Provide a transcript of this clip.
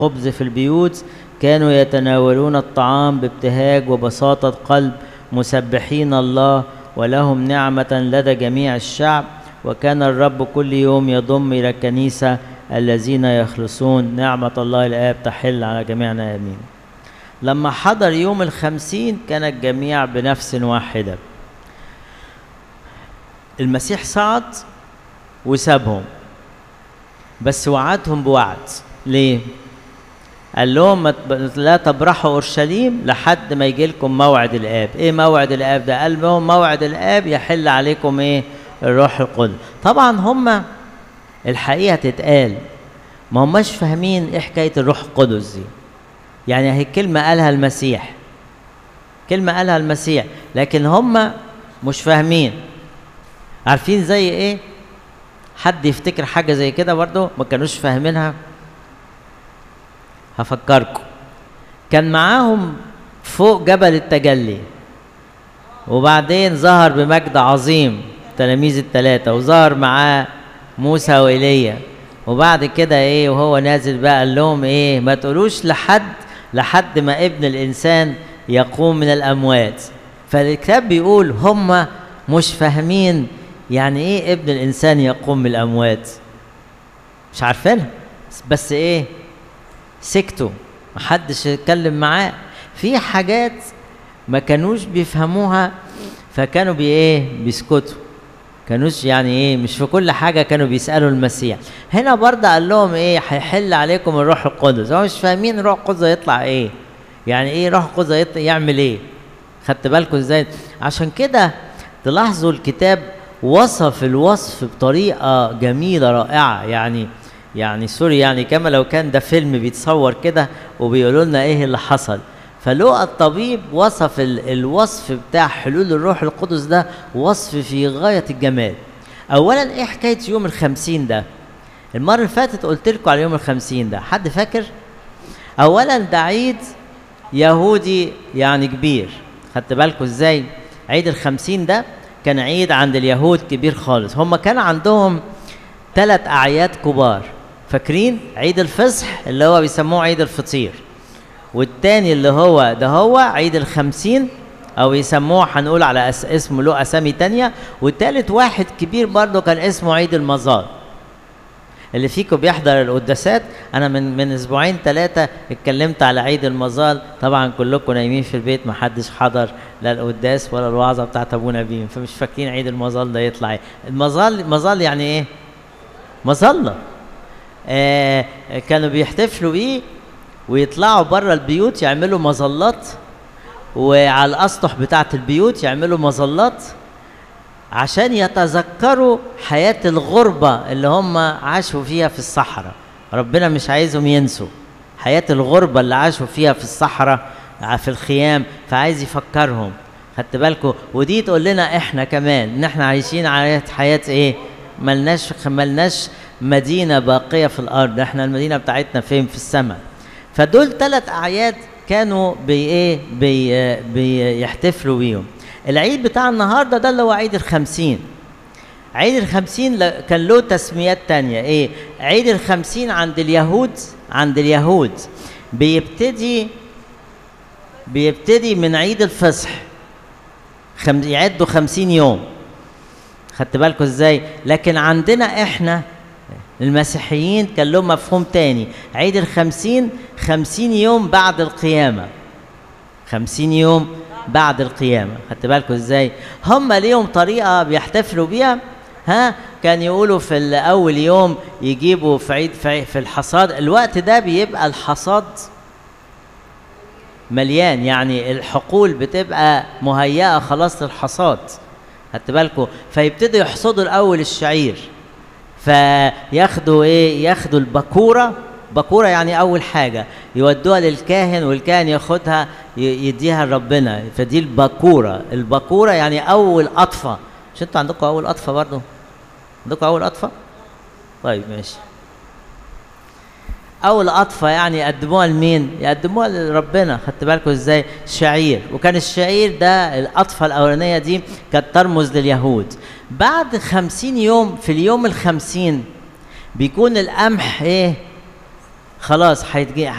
خبز في البيوت كانوا يتناولون الطعام بابتهاج وبساطة قلب مسبحين الله ولهم نعمة لدى جميع الشعب وكان الرب كل يوم يضم إلى الكنيسة الذين يخلصون نعمة الله الآب تحل على جميعنا آمين لما حضر يوم الخمسين كان الجميع بنفس واحدة المسيح صعد وسابهم بس وعدهم بوعد ليه؟ قال لهم ما تب- لا تبرحوا اورشليم لحد ما يجي لكم موعد الاب ايه موعد الاب ده قال لهم موعد الاب يحل عليكم ايه الروح القدس طبعا هم الحقيقه تتقال ما هماش فاهمين ايه حكايه الروح القدس دي يعني هي كلمه قالها المسيح كلمه قالها المسيح لكن هم مش فاهمين عارفين زي ايه حد يفتكر حاجه زي كده برضه ما كانوش فاهمينها هفكركم كان معاهم فوق جبل التجلي وبعدين ظهر بمجد عظيم تلاميذ الثلاثة وظهر معاه موسى وإيليا وبعد كده ايه وهو نازل بقى قال لهم ايه ما تقولوش لحد لحد ما ابن الانسان يقوم من الاموات فالكتاب بيقول هم مش فاهمين يعني ايه ابن الانسان يقوم من الاموات مش عارفينها بس ايه سكتوا محدش يتكلم معاه في حاجات ما كانوش بيفهموها فكانوا بي ايه بيسكتوا كانوش يعني ايه مش في كل حاجة كانوا بيسألوا المسيح هنا برضه قال لهم ايه هيحل عليكم الروح القدس هو مش فاهمين الروح القدس هيطلع ايه يعني ايه روح القدس هيطلع يعمل ايه خدت بالكم ازاي عشان كده تلاحظوا الكتاب وصف الوصف بطريقة جميلة رائعة يعني يعني سوري يعني كما لو كان ده فيلم بيتصور كده وبيقولوا لنا ايه اللي حصل فلوقا الطبيب وصف ال- الوصف بتاع حلول الروح القدس ده وصف في غاية الجمال أولا إيه حكاية يوم الخمسين ده المرة اللي فاتت قلت لكم على يوم الخمسين ده حد فاكر أولا ده عيد يهودي يعني كبير خدت بالكم ازاي عيد الخمسين ده كان عيد عند اليهود كبير خالص هم كان عندهم ثلاث أعياد كبار فاكرين عيد الفصح اللي هو بيسموه عيد الفطير والتاني اللي هو ده هو عيد الخمسين او يسموه هنقول على أس اسمه له اسامي تانية والتالت واحد كبير برضه كان اسمه عيد المزار اللي فيكم بيحضر القداسات انا من من اسبوعين ثلاثه اتكلمت على عيد المظال طبعا كلكم نايمين في البيت ما حدش حضر لا القداس ولا الوعظه بتاعت ابونا بيم فمش فاكرين عيد المظال ده يطلع ايه المظال مظال يعني ايه مظله آه كانوا بيحتفلوا بيه ويطلعوا بره البيوت يعملوا مظلات وعلى الاسطح بتاعه البيوت يعملوا مظلات عشان يتذكروا حياة الغربة اللي هم عاشوا فيها في الصحراء ربنا مش عايزهم ينسوا حياة الغربة اللي عاشوا فيها في الصحراء في الخيام فعايز يفكرهم خدت بالكم ودي تقول لنا احنا كمان ان احنا عايشين على حياة ايه ملناش ملناش مدينة باقية في الارض احنا المدينة بتاعتنا فين في السماء فدول ثلاث اعياد كانوا بي ايه بي بيحتفلوا بيهم العيد بتاع النهارده ده اللي هو عيد الخمسين عيد الخمسين ل- كان له تسميات تانية ايه عيد الخمسين عند اليهود عند اليهود بيبتدي بيبتدي من عيد الفصح خم... يعدوا خمسين يوم خدت بالكم ازاي لكن عندنا احنا المسيحيين كان لهم مفهوم تاني عيد الخمسين خمسين يوم بعد القيامة خمسين يوم بعد القيامة خدت بالكم ازاي هم ليهم طريقة بيحتفلوا بيها ها كان يقولوا في ال- اول يوم يجيبوا في عيد في عي- في الحصاد الوقت ده بيبقى الحصاد مليان يعني الحقول بتبقى مهيئة خلاص للحصاد خدت بالكم فيبتدوا يحصدوا الاول الشعير فياخدوا ايه ياخدوا البكوره بكوره يعني اول حاجه يودوها للكاهن والكاهن ياخدها ي- يديها لربنا فدي البكوره البكوره يعني اول قطفه مش انتوا عندكم اول قطفه برضو عندكم اول قطفه طيب ماشي اول قطفه يعني يقدموها لمين يقدموها لربنا خدت بالكم ازاي شعير وكان الشعير ده القطفه الاولانيه دي كانت ترمز لليهود بعد خمسين يوم في اليوم الخمسين بيكون القمح ايه خلاص هيتجي